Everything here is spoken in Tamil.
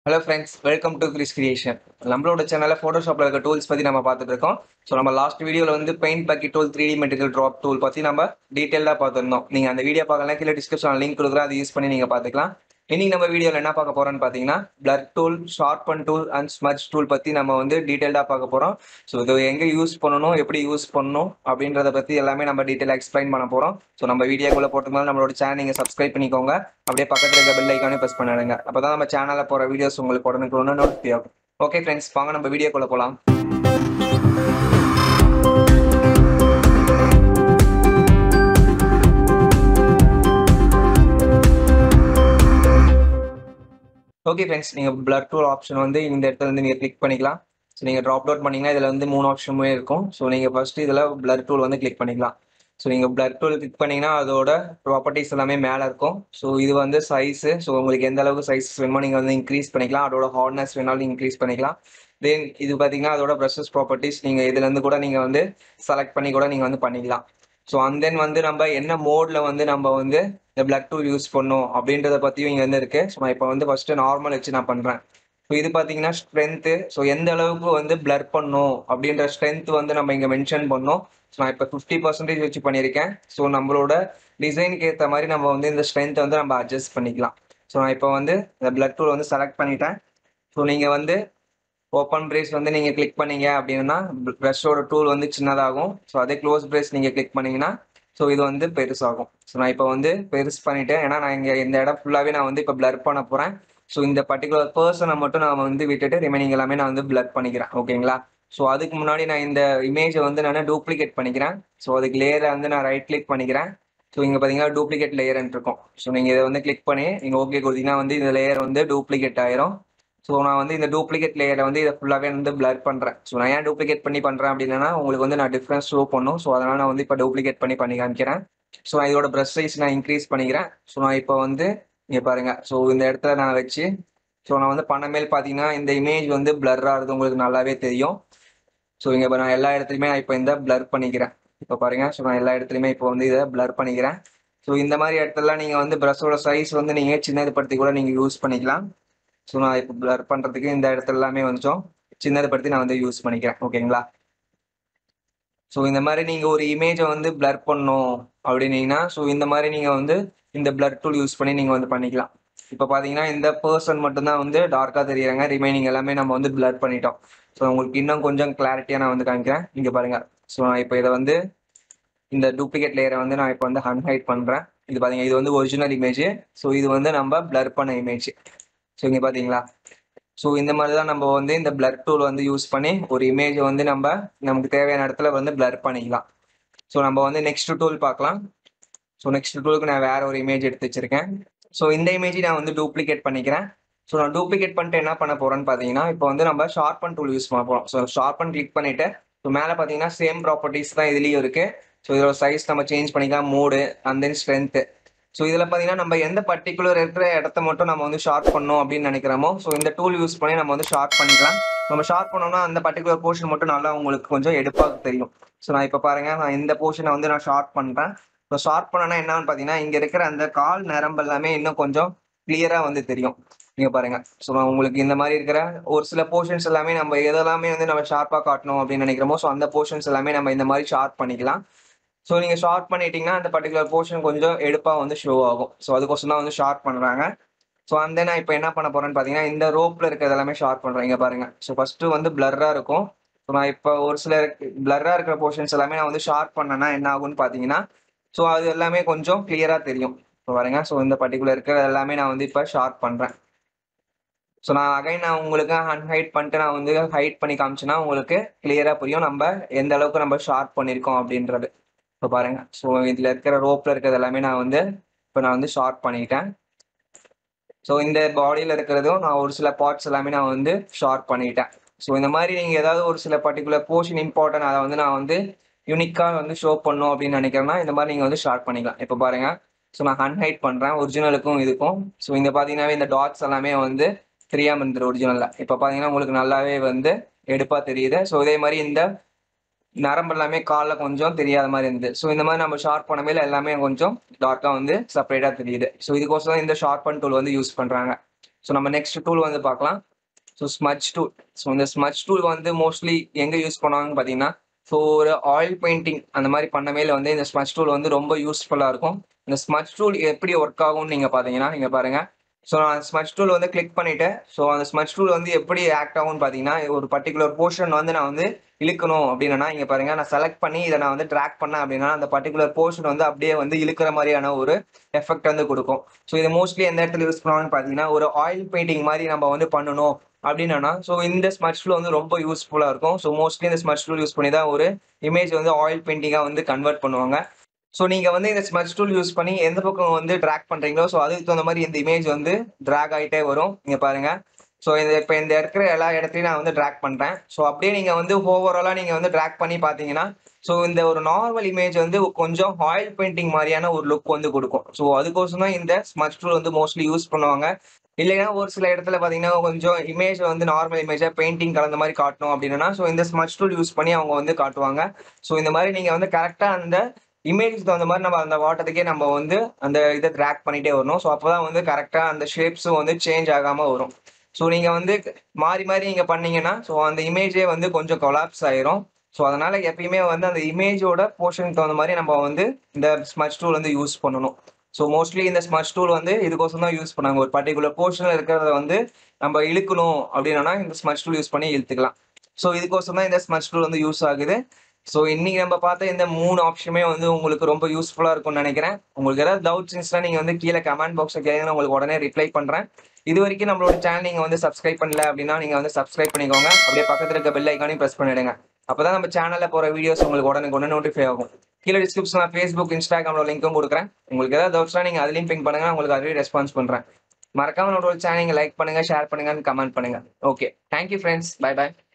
hello friends welcome to Kris creation நம்மளோட சேனலில் ஃபோட்டோஷாப்பில் இருக்க டூல்ஸ் பற்றி நம்ம பார்த்துட்டு இருக்கோம் ஸோ நம்ம லாஸ்ட் வீடியோவில் வந்து paint bucket tool three D material drop tool பற்றி நம்ம டீட்டெயிலாக பார்த்துருந்தோம் நீங்கள் அந்த வீடியோ பார்க்கலாம் கீழே டிஸ்கிரிப்ஷன் லிங்க் கொடுக்குறேன் அதை யூஸ் பண்ணி நீங்கள் பார்த்துக்கலாம் இன்னைக்கு நம்ம வீடியோவில் என்ன பார்க்க போறோம்னு பார்த்தீங்கன்னா blur tool sharpen tool and smudge tool பற்றி நம்ம வந்து டீட்டெயிலாக பார்க்க போகிறோம் ஸோ இது எங்கே யூஸ் பண்ணணும் எப்படி யூஸ் பண்ணணும் அப்படின்றத பற்றி எல்லாமே நம்ம டீட்டெயிலாக எக்ஸ்பிளைன் பண்ண போகிறோம் ஸோ நம்ம வீடியோக்குள்ளே போட்டுருந்தாலும் நம்மளோட சேனல் நீங்கள் சப்ஸ்கிரைப் பண்ணிக்கோங்க அப்படியே பக்கத்தில் இருக்க பெல் ஐக்கானே ப்ரெஸ் பண்ணிடுங்க அப்போ தான் நம்ம சேனலில் போகிற வீடியோஸ் உங்களுக்கு உடனுக்குள்ள நோட்டிஃபை ஆகும் ஓகே ஃப்ரெண்ட்ஸ் வாங்க நம்ம வீடியோக்குள்ளே போகலாம் ஓகே ஃப்ரெண்ட்ஸ் நீங்கள் பிளட் டூல் ஆப்ஷன் வந்து இந்த இடத்துல வந்து நீங்கள் கிளிக் பண்ணிக்கலாம் ஸோ நீங்கள் ட்ராப் டவுன் பண்ணிங்கன்னா இதில் வந்து மூணு ஆப்ஷனுமே இருக்கும் ஸோ நீங்கள் ஃபஸ்ட்டு இதில் பிளர் டூல் வந்து கிளிக் பண்ணிக்கலாம் ஸோ நீங்கள் பிளட் டூல் கிளிக் பண்ணிங்கன்னா அதோட ப்ராப்பர்ட்டிஸ் எல்லாமே மேலே இருக்கும் ஸோ இது வந்து சைஸு ஸோ உங்களுக்கு எந்த அளவுக்கு சைஸஸ் வேணுமோ நீங்கள் வந்து இன்க்ரீஸ் பண்ணிக்கலாம் அதோட ஹார்ட்னஸ் வேணாலும் இன்க்ரீஸ் பண்ணிக்கலாம் தென் இது பார்த்தீங்கன்னா அதோட ப்ரெஷஸ் ப்ராப்பர்ட்டிஸ் நீங்கள் இதுலேருந்து கூட நீங்கள் வந்து செலக்ட் பண்ணி கூட நீங்கள் வந்து பண்ணிக்கலாம் ஸோ அண்ட் தென் வந்து நம்ம என்ன மோடில் வந்து நம்ம வந்து இந்த பிளட் டூல் யூஸ் பண்ணோம் அப்படின்றத பற்றியும் இங்கே வந்து இருக்குது ஸோ நான் இப்போ வந்து ஃபஸ்ட்டு நார்மல் வச்சு நான் பண்ணுறேன் ஸோ இது பார்த்தீங்கன்னா ஸ்ட்ரென்த்து ஸோ எந்த அளவுக்கு வந்து பிளர் பண்ணும் அப்படின்ற ஸ்ட்ரென்த் வந்து நம்ம இங்கே மென்ஷன் பண்ணோம் ஸோ நான் இப்போ ஃபிஃப்டி பர்சன்டேஜ் வச்சு பண்ணியிருக்கேன் ஸோ நம்மளோட டிசைனுக்கு ஏற்ற மாதிரி நம்ம வந்து இந்த ஸ்ட்ரென்த்தை வந்து நம்ம அட்ஜஸ்ட் பண்ணிக்கலாம் ஸோ நான் இப்போ வந்து இந்த பிளட் டூல் வந்து செலக்ட் பண்ணிட்டேன் ஸோ நீங்கள் வந்து ஓப்பன் பிரேஸ் வந்து நீங்கள் கிளிக் பண்ணீங்க அப்படின்னா ப்ரஷோட டூல் வந்து சின்னதாகும் ஸோ அதே க்ளோஸ் பிரேஸ் நீங்கள் கிளிக் பண்ணீங்கன்னா ஸோ இது வந்து பெருசாகும் ஸோ நான் இப்போ வந்து பெருசு பண்ணிட்டேன் ஏன்னா நான் இங்கே இந்த இடம் ஃபுல்லாகவே நான் வந்து இப்போ பிளர் பண்ண போகிறேன் ஸோ இந்த பர்டிகுலர் பர்சனை மட்டும் நான் வந்து விட்டுட்டு ரிமைனிங் எல்லாமே நான் வந்து பிளர் பண்ணிக்கிறேன் ஓகேங்களா ஸோ அதுக்கு முன்னாடி நான் இந்த இமேஜை வந்து நான் டூப்ளிகேட் பண்ணிக்கிறேன் ஸோ அதுக்கு லேயரை வந்து நான் ரைட் கிளிக் பண்ணிக்கிறேன் ஸோ இங்கே பார்த்தீங்கன்னா டூப்ளிகேட் லேயர்னு இருக்கும் ஸோ நீங்கள் இதை வந்து கிளிக் பண்ணி நீங்கள் ஓகே கொடுத்தீங்கன்னா வந்து இந்த லேயர் வந்து டூப்ளிகேட் ஆயிரும் ஸோ நான் வந்து இந்த டூப்ளிகேட் லேயரை வந்து இதை ஃபுல்லாகவே வந்து பிளர் பண்ணுறேன் ஸோ நான் ஏன் டூப்ளிகேட் பண்ணி பண்ணுறேன் அப்படின்னா உங்களுக்கு வந்து நான் டிஃப்ரென்ஸ் ஷோ பண்ணும் ஸோ அதனால் நான் வந்து இப்போ டூப்ளிகேட் பண்ணி பண்ணி காமிக்கிறேன் ஸோ நான் இதோட ப்ரஷ் சைஸ் நான் இன்க்ரீஸ் பண்ணிக்கிறேன் ஸோ நான் இப்போ வந்து இங்கே பாருங்கள் ஸோ இந்த இடத்துல நான் வச்சு ஸோ நான் வந்து பண்ணமேல் பார்த்தீங்கன்னா இந்த இமேஜ் வந்து பிளர் ஆகுது உங்களுக்கு நல்லாவே தெரியும் ஸோ இங்கே இப்போ நான் எல்லா இடத்துலையுமே நான் இப்போ இந்த பிளர் பண்ணிக்கிறேன் இப்போ பாருங்க ஸோ நான் எல்லா இடத்துலையுமே இப்போ வந்து இதை பிளர் பண்ணிக்கிறேன் ஸோ இந்த மாதிரி இடத்துல நீங்கள் வந்து ப்ரஷோட சைஸ் வந்து நீங்கள் சின்னதுப்படுத்தி கூட நீங்கள் யூஸ் பண்ணிக்கலாம் ஸோ நான் இப்போ பிளர் பண்ணுறதுக்கு இந்த இடத்துல எல்லாமே கொஞ்சம் சின்னதுப்படுத்தி நான் வந்து யூஸ் பண்ணிக்கிறேன் ஓகேங்களா ஸோ இந்த மாதிரி நீங்கள் ஒரு இமேஜை வந்து பிளர் பண்ணணும் அப்படின்னீங்கன்னா ஸோ இந்த மாதிரி நீங்கள் வந்து இந்த பிளர் டூல் யூஸ் பண்ணி நீங்கள் வந்து பண்ணிக்கலாம் இப்போ பார்த்தீங்கன்னா இந்த பர்சன் மட்டும்தான் வந்து டார்க்காக தெரியுறாங்க ரிமைனிங் எல்லாமே நம்ம வந்து பிளர் பண்ணிட்டோம் ஸோ உங்களுக்கு இன்னும் கொஞ்சம் கிளாரிட்டியாக நான் வந்து காமிக்கிறேன் இங்கே பாருங்கள் ஸோ நான் இப்போ இதை வந்து இந்த டூப்ளிகேட் லேயரை வந்து நான் இப்போ வந்து அன்ஹைட் பண்ணுறேன் இது பார்த்தீங்க இது வந்து ஒரிஜினல் இமேஜ் ஸோ இது வந்து நம்ம பிளர் பண்ண இமேஜ் ஸோ இங்கே பார்த்தீங்களா ஸோ இந்த மாதிரி தான் நம்ம வந்து இந்த பிளர் டூல் வந்து யூஸ் பண்ணி ஒரு இமேஜை வந்து நம்ம நமக்கு தேவையான இடத்துல வந்து பிளர் பண்ணிக்கலாம் ஸோ நம்ம வந்து நெக்ஸ்ட் டூல் பார்க்கலாம் ஸோ நெக்ஸ்ட் டூலுக்கு நான் வேற ஒரு இமேஜ் எடுத்து வச்சிருக்கேன் ஸோ இந்த இமேஜை நான் வந்து டூப்ளிகேட் பண்ணிக்கிறேன் ஸோ நான் டூப்ளிகேட் பண்ணிட்டு என்ன பண்ண போறேன்னு பார்த்தீங்கன்னா இப்போ வந்து நம்ம ஷார்பன் டூல் யூஸ் பண்ண போகிறோம் ஸோ ஷார்பன் கிளிக் பண்ணிட்டு ஸோ மேலே பார்த்தீங்கன்னா சேம் ப்ராப்பர்ட்டிஸ் தான் இதுலேயும் இருக்கு ஸோ இதோட சைஸ் நம்ம சேஞ்ச் பண்ணிக்கலாம் mode and then strength so இதில் பார்த்தீங்கன்னா நம்ம எந்த பர்டிகுலர் இருக்கிற இடத்த மட்டும் நம்ம வந்து ஷார்ட் பண்ணோம் அப்படின்னு நினைக்கிறோமோ ஸோ இந்த டூல் யூஸ் பண்ணி நம்ம வந்து ஷார்ட் பண்ணிக்கலாம் நம்ம ஷார்ட் பண்ணோம்னா அந்த பர்டிகுலர் போர்ஷன் மட்டும் நல்லா உங்களுக்கு கொஞ்சம் எடுப்பாக தெரியும் ஸோ நான் இப்போ பாருங்க நான் இந்த போர்ஷனை வந்து நான் ஷார்ட் பண்ணுறேன் ஸோ ஷார்ட் பண்ணனா என்னன்னு பார்த்தீங்கன்னா இங்கே இருக்கிற அந்த கால் நரம்பு எல்லாமே இன்னும் கொஞ்சம் கிளியராக வந்து தெரியும் நீங்கள் பாருங்க ஸோ நான் உங்களுக்கு இந்த மாதிரி இருக்கிற ஒரு சில போர்ஷன்ஸ் எல்லாமே நம்ம எதெல்லாமே வந்து நம்ம ஷார்ப்பாக காட்டணும் அப்படின்னு நினைக்கிறோமோ ஸோ அந்த போர்ஷன்ஸ் எல்லாமே நம்ம இந்த மாதிரி ஷார்ட் பண்ணிக்கலாம் ஸோ நீங்கள் ஷார்ட் பண்ணிட்டீங்கன்னா அந்த பர்டிகுலர் போர்ஷன் கொஞ்சம் எடுப்பாக வந்து ஷோ ஆகும் ஸோ அதுக்கோசம் தான் வந்து ஷார்ட் பண்ணுறாங்க ஸோ அந்த நான் இப்போ என்ன பண்ண போறேன்னு பார்த்தீங்கன்னா இந்த ரோப்பில் இருக்கிறது எல்லாமே ஷார்ட் பண்ணுறேன் இங்கே பாருங்க ஸோ ஃபஸ்ட்டு வந்து பிளர்ராக இருக்கும் ஸோ நான் இப்போ ஒரு சில பிளர்ராக இருக்கிற போர்ஷன்ஸ் எல்லாமே நான் வந்து ஷார்ட் பண்ணேன்னா என்ன ஆகும்னு பார்த்தீங்கன்னா ஸோ அது எல்லாமே கொஞ்சம் கிளியராக தெரியும் இப்போ பாருங்க ஸோ இந்த பர்டிகுலர் இருக்கிற எல்லாமே நான் வந்து இப்போ ஷார்ட் பண்ணுறேன் ஸோ நான் அகைன் நான் உங்களுக்கு அன்ஹைட் பண்ணிட்டு நான் வந்து ஹைட் பண்ணி காமிச்சேன்னா உங்களுக்கு கிளியராக புரியும் நம்ம எந்த அளவுக்கு நம்ம ஷார்ட் பண்ணியிருக்கோம் அப்படின்றது இப்போ பாருங்க ஸோ இதில் இருக்கிற ரோப்பில் இருக்கிறது எல்லாமே நான் வந்து இப்போ நான் வந்து ஷார்ட் பண்ணிட்டேன் ஸோ இந்த பாடியில் இருக்கிறதும் நான் ஒரு சில பார்ட்ஸ் எல்லாமே நான் வந்து ஷார்ட் பண்ணிட்டேன் ஸோ இந்த மாதிரி நீங்கள் ஏதாவது ஒரு சில பர்டிகுலர் போர்ஷன் இம்பார்ட்டன் அதை வந்து நான் வந்து யூனிக்காக வந்து ஷோ பண்ணும் அப்படின்னு நினைக்கிறேன்னா இந்த மாதிரி நீங்கள் வந்து ஷார்ட் பண்ணிக்கலாம் இப்போ பாருங்க ஸோ நான் அன்ஹைட் பண்ணுறேன் ஒரிஜினலுக்கும் இதுக்கும் ஸோ இந்த பார்த்தீங்கன்னாவே இந்த டாட்ஸ் எல்லாமே வந்து தெரியாமல் இருந்துரு ஒரிஜினலில் இப்போ பார்த்தீங்கன்னா உங்களுக்கு நல்லாவே வந்து எடுப்பாக தெரியுது ஸோ இதே மாதிரி இந்த நரம்பு எல்லாமே காலில் கொஞ்சம் தெரியாத மாதிரி இருந்தது ஸோ இந்த மாதிரி நம்ம ஷார்ப் பண்ணவே எல்லாமே கொஞ்சம் டார்க்காக வந்து செப்பரேட்டாக தெரியுது ஸோ இதுக்கோசரம் இந்த ஷார்பன் டூல் வந்து யூஸ் பண்ணுறாங்க ஸோ நம்ம நெக்ஸ்ட் டூல் வந்து பார்க்கலாம் ஸோ ஸ்மச் டூல் ஸோ இந்த ஸ்மச் டூல் வந்து மோஸ்ட்லி எங்கே யூஸ் பண்ணுவாங்கன்னு பார்த்தீங்கன்னா ஸோ ஒரு ஆயில் பெயிண்டிங் அந்த மாதிரி பண்ணமேல வந்து இந்த ஸ்மச் டூல் வந்து ரொம்ப யூஸ்ஃபுல்லாக இருக்கும் இந்த ஸ்மச் டூல் எப்படி ஒர்க் ஆகும்னு நீங்கள் பார்த்தீங்கன்னா நீங்கள் பாருங்கள் ஸோ நான் ஸ்மச் டூல் வந்து கிளிக் பண்ணிவிட்டு ஸோ அந்த ஸ்மச் டூல் வந்து எப்படி ஆக்ட் ஆகும்னு பார்த்தீங்கன்னா ஒரு பர்டிகுலர் போர்ஷன் வந்து நான் வந்து இழுக்கணும் அப்படின்னா இங்கே பாருங்கள் நான் செலக்ட் பண்ணி இதை நான் வந்து ட்ராக் பண்ணேன் அப்படின்னா அந்த பர்டிகுலர் போர்ஷன் வந்து அப்படியே வந்து இழுக்கிற மாதிரியான ஒரு எஃபெக்ட் வந்து கொடுக்கும் ஸோ இது மோஸ்ட்லி எந்த இடத்துல யூஸ் பண்ணுவாங்கன்னு பார்த்தீங்கன்னா ஒரு ஆயில் பெயிண்டிங் மாதிரி நம்ம வந்து பண்ணணும் அப்படின்னா ஸோ இந்த ஸ்மச் டூல் வந்து ரொம்ப யூஸ்ஃபுல்லாக இருக்கும் ஸோ மோஸ்ட்லி இந்த ஸ்மச் டூல் யூஸ் பண்ணி தான் ஒரு இமேஜ் வந்து ஆயில் பெயிண்டிங்காக வந்து கன்வெர்ட் பண்ணுவாங்க ஸோ நீங்கள் வந்து இந்த ஸ்மச் டூல் யூஸ் பண்ணி எந்த பக்கம் வந்து ட்ராக் பண்ணுறீங்களோ ஸோ அதுக்கு தகுந்த மாதிரி இந்த இமேஜ் வந்து ட்ராக் ஆகிட்டே வரும் நீங்கள் பாருங்கள் ஸோ இந்த இப்போ இந்த இருக்கிற எல்லா இடத்துலையும் நான் வந்து ட்ராக் பண்ணுறேன் ஸோ அப்படியே நீங்கள் வந்து ஓவராலாக நீங்கள் வந்து ட்ராக் பண்ணி பார்த்தீங்கன்னா ஸோ இந்த ஒரு நார்மல் இமேஜ் வந்து கொஞ்சம் ஆயில் பெயிண்டிங் மாதிரியான ஒரு லுக் வந்து கொடுக்கும் ஸோ அதுக்கோசம் தான் இந்த ஸ்மச் டூல் வந்து மோஸ்ட்லி யூஸ் பண்ணுவாங்க இல்லைன்னா ஒரு சில இடத்துல பார்த்தீங்கன்னா கொஞ்சம் இமேஜ் வந்து நார்மல் இமேஜாக பெயிண்டிங் கலந்த மாதிரி காட்டணும் அப்படின்னா ஸோ இந்த ஸ்மச் டூல் யூஸ் பண்ணி அவங்க வந்து காட்டுவாங்க ஸோ இந்த மாதிரி நீங்கள் வந்து கரெக்டாக அந்த இமேஜுக்கு தகுந்த மாதிரி நம்ம அந்த வாட்டத்துக்கே நம்ம வந்து அந்த இதை ட்ராக் பண்ணிட்டே வரணும் ஸோ அப்போ தான் வந்து கரெக்டாக அந்த ஷேப்ஸும் வந்து சேஞ்ச் ஆகாமல் வரும் ஸோ நீங்கள் வந்து மாறி மாறி நீங்கள் பண்ணீங்கன்னா ஸோ அந்த இமேஜே வந்து கொஞ்சம் கொலாப்ஸ் ஆயிரும் ஸோ அதனால எப்பயுமே வந்து அந்த இமேஜோட போர்ஷனுக்கு தகுந்த மாதிரி நம்ம வந்து இந்த ஸ்மச் டூல் வந்து யூஸ் பண்ணணும் ஸோ மோஸ்ட்லி இந்த ஸ்மச் டூல் வந்து இதுக்கோசம் தான் யூஸ் பண்ணாங்க ஒரு பர்டிகுலர் போர்ஷனில் இருக்கிறத வந்து நம்ம இழுக்கணும் அப்படின்னா இந்த ஸ்மச் டூல் யூஸ் பண்ணி இழுத்துக்கலாம் ஸோ இதுக்கோசம் தான் இந்த ஸ்மச் டூல் வந்து யூஸ் ஆகுது ஸோ இன்னைக்கு நம்ம பார்த்த இந்த மூணு ஆப்ஷனுமே வந்து உங்களுக்கு ரொம்ப யூஸ்ஃபுல்லாக இருக்கும்னு நினைக்கிறேன் உங்களுக்கு ஏதாவது டவுட்ஸ் இருந்துச்சுன்னா நீங்கள் வந்து கீழே கமெண்ட் பாக்ஸில் கேளுங்க உங்களுக்கு உடனே ரிப்ளை பண்ணுறேன் இது வரைக்கும் நம்மளோட சேனல் நீங்கள் வந்து சப்ஸ்கிரைப் பண்ணல அப்படின்னா நீங்கள் வந்து சப்ஸ்கிரைப் பண்ணிக்கோங்க அப்படியே பக்கத்தில் இருக்க பெல் ஐக்கானையும் ப்ரெஸ் பண்ணிடுங்க அப்போ தான் நம்ம சேனலில் போகிற வீடியோஸ் உங்களுக்கு உடனே உடனே நோட்டிஃபை ஆகும் கீழே டிஸ்கிரிப்ஷனில் ஃபேஸ்புக் இன்ஸ்டாகிராமோட லிங்க்கும் கொடுக்குறேன் உங்களுக்கு ஏதாவது டவுட்ஸ்னா நீங்கள் அதுலேயும் பிங்க் பண்ணுங்க உங்களுக்கு அதுவே ரெஸ்பான்ஸ் பண்ணுறேன் மறக்காம நம்மளோட சேனல் லைக் பண்ணுங்க ஷேர் பண்ணுங்க கமெண்ட் பண்ணுங்க okay thank you friends bye by